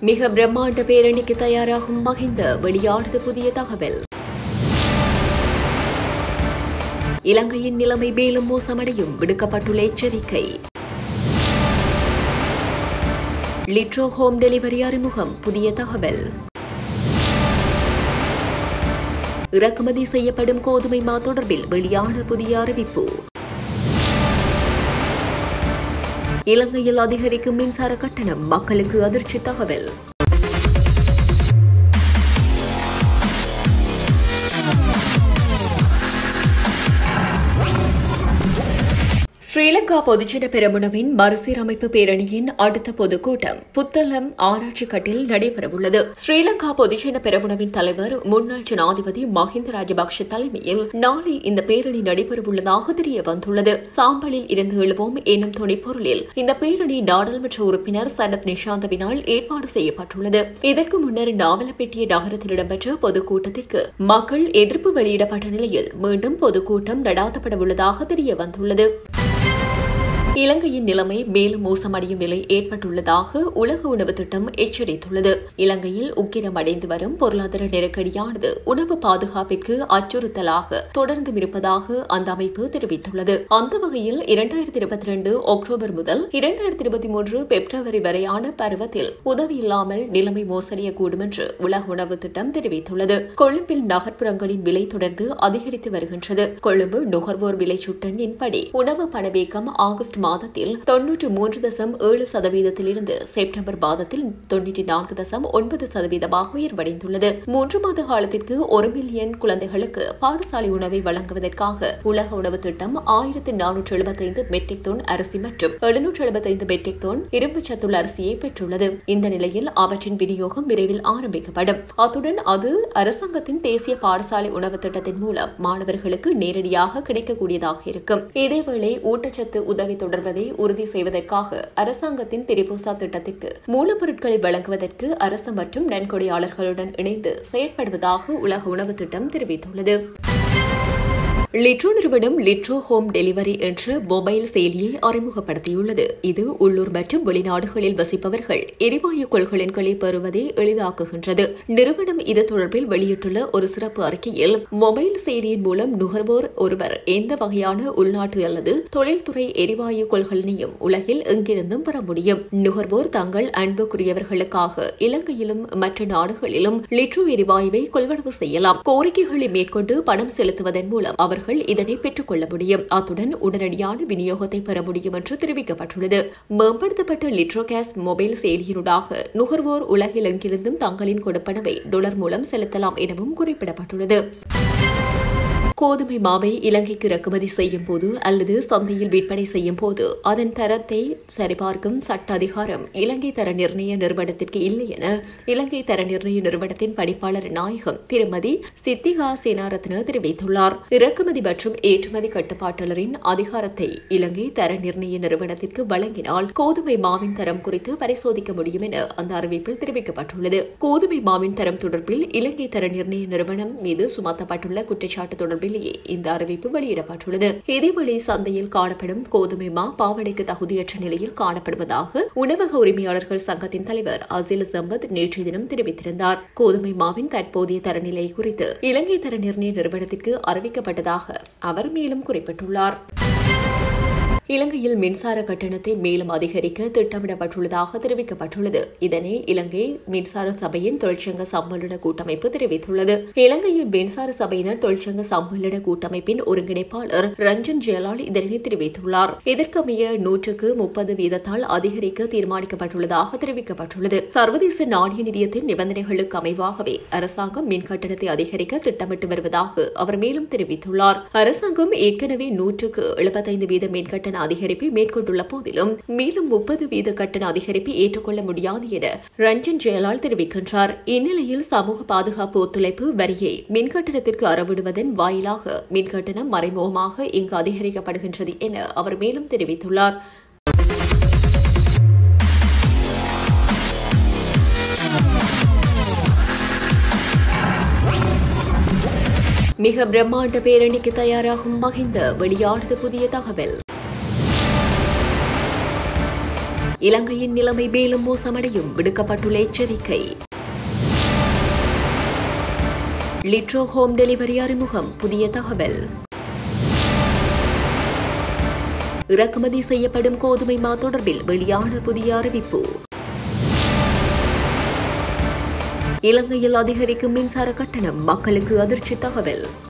மிக பிரம்மாண்ட பேரணிக்கு தயாராகும் மகிந்த வெளியானது புதிய தகவல் இலங்கையின் நிலைமை மேலும் மோசமடையும் விடுக்கப்பட்டுள்ள எச்சரிக்கை லிட்ரோ ஹோம் டெலிவரி அறிமுகம் புதிய தகவல் இறக்குமதி செய்யப்படும் கோதுமை மா தொடர்பில் வெளியான புதிய அறிவிப்பு இலங்கையில் அதிகரிக்கும் மின்சார கட்டணம் மக்களுக்கு அதிர்ச்சி தகவல் ஸ்ரீலங்கா பொதுஜன பெரமுனவின் மறுசீரமைப்பு பேரணியின் அடுத்த பொதுக்கூட்டம் புத்தளம் ஆராய்ச்சி கட்டில் நடைபெறவுள்ளது ஸ்ரீலங்கா பொதுஜன பெரமுனவின் தலைவர் முன்னாள் ஜனாதிபதி மஹிந்த ராஜபக்ஷ தலைமையில் நாளை இந்த பேரணி நடைபெறவுள்ளதாக தெரிய வந்துள்ளது சாம்பலில் இருந்து எழுவோம் எனும் துணைப்பொருளில் இந்த பேரணி நாடாளுமன்ற உறுப்பினர் சனத் நிஷாந்தவினால் ஏற்பாடு செய்யப்பட்டுள்ளது இதற்கு முன்னர் நாவலப்பேட்டிய நகரத்தில் இடம்பெற்ற பொதுக்கூட்டத்திற்கு மக்கள் எதிர்ப்பு வெளியிடப்பட்ட நிலையில் மீண்டும் பொதுக்கூட்டம் நடாத்தப்படவுள்ளதாக தெரிய வந்துள்ளது இலங்கையின் நிலைமை மேலும் மோசமடையும் நிலை ஏற்பட்டுள்ளதாக உலக உணவு திட்டம் எச்சரித்துள்ளது இலங்கையில் உக்கிரம் அடைந்து வரும் பொருளாதார நெருக்கடியானது உணவு பாதுகாப்பிற்கு அச்சுறுத்தலாக தொடர்ந்து இருப்பதாக அந்த அமைப்பு தெரிவித்துள்ளது அந்த வகையில் இரண்டாயிரத்தி இருபத்தி ரெண்டு அக்டோபர் முதல் இரண்டாயிரத்தி இருபத்தி மூன்று பிப்ரவரி வரையான பருவத்தில் உதவி இல்லாமல் நிலைமை மோசடியக்கூடும் என்று உலக உணவு திட்டம் தெரிவித்துள்ளது கொழும்பில் நகர்ப்புறங்களின் விலை தொடர்ந்து அதிகரித்து வருகின்றது கொழும்பு நுகர்வோர் விலை சுட்டனின்படி உணவு பணவீக்கம் ஆகஸ்ட் மாதத்தில் தொன்னூற்று மூன்று தசம் ஏழு சதவீதத்திலிருந்து செப்டம்பர் மாதத்தில் தொன்னூற்றி நான்கு தசம் ஒன்பது சதவீதமாக உயர்வடைந்துள்ளது மூன்று மாத காலத்திற்கு ஒரு மில்லியன் குழந்தைகளுக்கு பாடசாலை உணவை வழங்குவதற்காக உலக உணவு திட்டம் ஆயிரத்து நானூற்று எழுபத்தைந்து மெட்ரிக் தொன் அரிசி மற்றும் எழுநூற்று எழுபத்தைந்து மெட்ரிக் தொன் இரும்பு சத்துள்ள அரிசியை பெற்றுள்ளது இந்த நிலையில் அவற்றின் விநியோகம் விரைவில் ஆரம்பிக்கப்படும் அத்துடன் அது அரசாங்கத்தின் தேசிய பாடசாலை உணவு திட்டத்தின் மூலம் மாணவர்களுக்கு நேரடியாக கிடைக்கக்கூடியதாக இருக்கும் இதேவேளை ஊட்டச்சத்து உதவி தொடர்வதை உறுதி செய்வதற்காக அரசாங்கத்தின் திரிபோசா திட்டத்திற்கு மூலப்பொருட்களை வழங்குவதற்கு அரசு மற்றும் நன்கொடையாளர்களுடன் இணைந்து செயற்படுவதாக உலக உணவு திட்டம் தெரிவித்துள்ளது லிட்ரோ நிறுவனம் லிட்ரோ ஹோம் டெலிவரி என்ற மொபைல் செயலியை அறிமுகப்படுத்தியுள்ளது இது உள்ளூர் மற்றும் வெளிநாடுகளில் வசிப்பவர்கள் எரிவாயு கொள்கலன்களை பெறுவதை எளிதாக்குகின்றது நிறுவனம் இது தொடர்பில் வெளியிட்டுள்ள ஒரு சிறப்பு அறிக்கையில் மொபைல் செயலியின் மூலம் நுகர்வோர் ஒருவர் எந்த வகையான உள்நாட்டு அல்லது தொழில்துறை எரிவாயு கொள்கலனையும் உலகில் எங்கிருந்தும் பெற முடியும் நுகர்வோர் தங்கள் அன்புக்குரியவர்களுக்காக இலங்கையிலும் மற்ற நாடுகளிலும் லிட்ரோ எரிவாயுவை கொள்வனவு செய்யலாம் கோரிக்கைகளை மேற்கொண்டு பணம் செலுத்துவதன் மூலம் அவர்கள் இதனை பெற்றுக் கொள்ள முடியும் அத்துடன் உடனடியான விநியோகத்தை பெற முடியும் என்று தெரிவிக்கப்பட்டுள்ளது மேம்படுத்தப்பட்ட லிட்ரோ கேஸ் மொபைல் செயலியினூடாக நுகர்வோர் உலகில் எங்கிருந்தும் தங்களின் கொடுப்பனவை டொலர் மூலம் செலுத்தலாம் எனவும் குறிப்பிடப்பட்டுள்ளது கோதுமை மாவை இலங்கைக்கு இறக்குமதி செய்யும் போது அல்லது சந்தையில் விற்பனை செய்யும் போது அதன் தரத்தை சரிபார்க்கும் சட்ட அதிகாரம் இலங்கை தர நிர்ணய நிறுவனத்திற்கு இல்லை என இலங்கை தர நிர்ணய நிறுவனத்தின் பணிப்பாளர் நாயகம் திருமதி சித்திகா சேனாரத்ன தெரிவித்துள்ளார் இறக்குமதி மற்றும் ஏற்றுமதி கட்டுப்பாட்டாளரின் அதிகாரத்தை இலங்கை தர நிர்ணய நிறுவனத்திற்கு வழங்கினால் கோதுமை மாவின் தரம் குறித்து பரிசோதிக்க முடியும் என அந்த அறிவிப்பில் தெரிவிக்கப்பட்டுள்ளது கோதுமை மாவின் தரம் தொடர்பில் இலங்கை தர நிர்ணய நிறுவனம் மீது சுமத்தப்பட்டுள்ள குற்றச்சாட்டு தொடர்பில் தொடர்பிலேயே இந்த அறிவிப்பு வெளியிடப்பட்டுள்ளது இதேவேளை சந்தையில் காணப்படும் கோதுமை மா பாவனைக்கு தகுதியற்ற நிலையில் காணப்படுவதாக உணவக உரிமையாளர்கள் சங்கத்தின் தலைவர் அசில் சம்பத் நேற்றைய தினம் தெரிவித்திருந்தார் கோதுமை மாவின் தற்போதைய தரநிலை குறித்து இலங்கை தர நிர்ணய நிறுவனத்திற்கு அறிவிக்கப்பட்டதாக அவர் மேலும் குறிப்பிட்டுள்ளார் இலங்கையில் மின்சார கட்டணத்தை மேலும் அதிகரிக்க திட்டமிடப்பட்டுள்ளதாக தெரிவிக்கப்பட்டுள்ளது இதனை இலங்கை மின்சார சபையின் தொழிற்சங்க சம்மேளன கூட்டமைப்பு தெரிவித்துள்ளது இலங்கையின் மின்சார சபையினர் தொழிற்சங்க சம்மேளன கூட்டமைப்பின் ஒருங்கிணைப்பாளர் ரஞ்சன் ஜெயலால் இதனை தெரிவித்துள்ளார் இதற்கமைய நூற்றுக்கு முப்பது வீதத்தால் அதிகரிக்க தீர்மானிக்கப்பட்டுள்ளதாக தெரிவிக்கப்பட்டுள்ளது சர்வதேச நாணய நிதியத்தின் நிபந்தனைகளுக்கு அமைவாகவே அரசாங்கம் மின் கட்டணத்தை அதிகரிக்க திட்டமிட்டு வருவதாக அவர் மேலும் தெரிவித்துள்ளார் அரசாங்கம் ஏற்கனவே நூற்றுக்கு எழுபத்தைந்து வீத மின் கட்டண அதிகரிப்பை மேற்கொண்டுள்ள போதிலும் மேலும் முப்பது வீத கட்டண அதிகரிப்பை ஏற்றுக்கொள்ள முடியாது என ரஞ்சன் ஜெயலால் தெரிவிக்கின்றார் இந்நிலையில் சமூக பாதுகாப்பு ஒத்துழைப்பு வரியை மின் கட்டணத்திற்கு அறவிடுவதன் வாயிலாக மின் கட்டணம் மறைமுகமாக இங்கு அதிகரிக்கப்படுகின்றது என அவர் மேலும் தெரிவித்துள்ளார் மிக பிரம்மாண்ட பேரணிக்கு தயாராகும் மகிந்த வெளியானது புதிய தகவல் இலங்கையின் நிலைமை மேலும் மோசமடையும் விடுக்கப்பட்டுள்ள எச்சரிக்கை லிட்ரோ ஹோம் டெலிவரி அறிமுகம் புதிய தகவல் இறக்குமதி செய்யப்படும் கோதுமை மா தொடர்பில் வெளியான புதிய அறிவிப்பு இலங்கையில் அதிகரிக்கும் மின்சார கட்டணம் மக்களுக்கு அதிர்ச்சி தகவல்